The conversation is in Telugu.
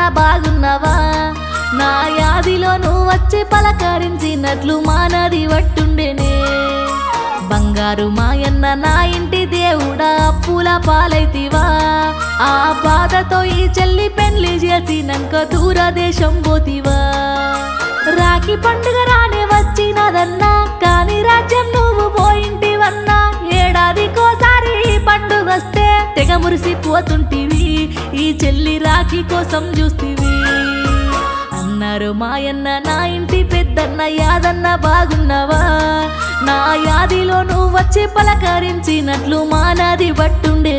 బాగున్నావా నా యాదిలో నువ్వు వచ్చి పలకరించినట్లు మానది వట్టుండేనే బంగారు మాయన్న నా ఇంటి దేవుడా అప్పుల పాలైతివా ఆ బాధతో ఈ చెల్లి పెళ్లి చేసినాక దూరదేశం పోతివా రాఖీ పండుగ రానే వచ్చినదన్నా కాని రాజ్యం నువ్వు పోయింటివన్నా ఏడాదికోసారి ఈ పండుగ వస్తే తెగ మురిసిపోతుంటివి ఈ చెల్లి రాఖీ కోసం చూస్తివి అన్నారు మాయన్న నా ఇంటి పెద్దన్న యాదన్న బాగున్నావా నా యాదిలో నువ్వు వచ్చి పలకరించినట్లు మానది పట్టుండే